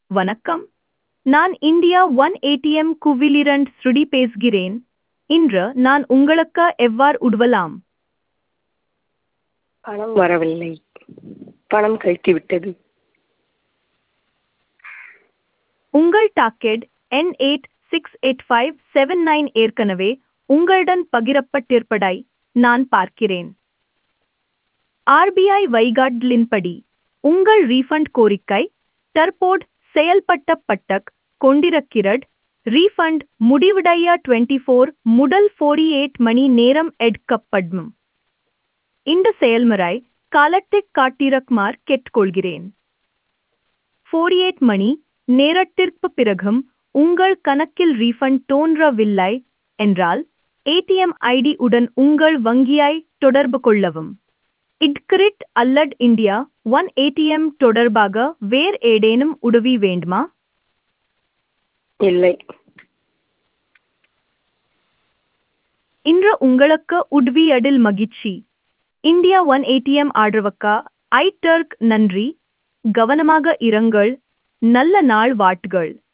வணக்கம் நான் India one ATM குவிலிரண்ட் ஸ்ருடி பேசுகிறேன் இன்று நான் உங்களுக்கு எவ்வாறு உதவலாம் பணம் வரவில்லை பணம் கழித்துவிட்டது உங்கள் docket N eight six eight five seven nine ஏற்கனவே உங்களுடன் பகிரப்பட்டிருப்பதை நான் பார்க்கிறேன் ஆர்பிஐ வைகாட்லின்படி உங்கள் ரீஃபண்ட் கோரிக்கை தற்போது செயல்பட்டப்பட்டக் கொண்டிருக்கிறது ரீஃபண்ட் முடிவடைய டுவெண்ட்டி ஃபோர் முதல் ஃபோர்டி எயிட் மணி நேரம் எடுக்கப்படும் இந்த செயல்முறை காலத்தை காட்டிரக்குமார் கேட்டுக்கொள்கிறேன் ஃபோர்டி எயிட் மணி நேரத்திற்கு பிறகும் உங்கள் கணக்கில் ரீஃபண்ட் தோன்றவில்லை என்றால் ஏடிஎம் ஐடி உடன் உங்கள் வங்கியை தொடர்பு கொள்ளவும் இட்கிரிட் அல்லட் இந்தியா ஒன் ஏடிஎம் தொடர்பாக வேறு ஏதேனும் உதவி வேண்டுமா இல்லை இன்று உங்களுக்கு உதவியதில் மகிழ்ச்சி இந்தியா ஒன் ஏடிஎம் ஆதரவுக்கா ஐ டர்க் நன்றி கவனமாக இருங்கள் நல்ல நாள் வாட்டுகள்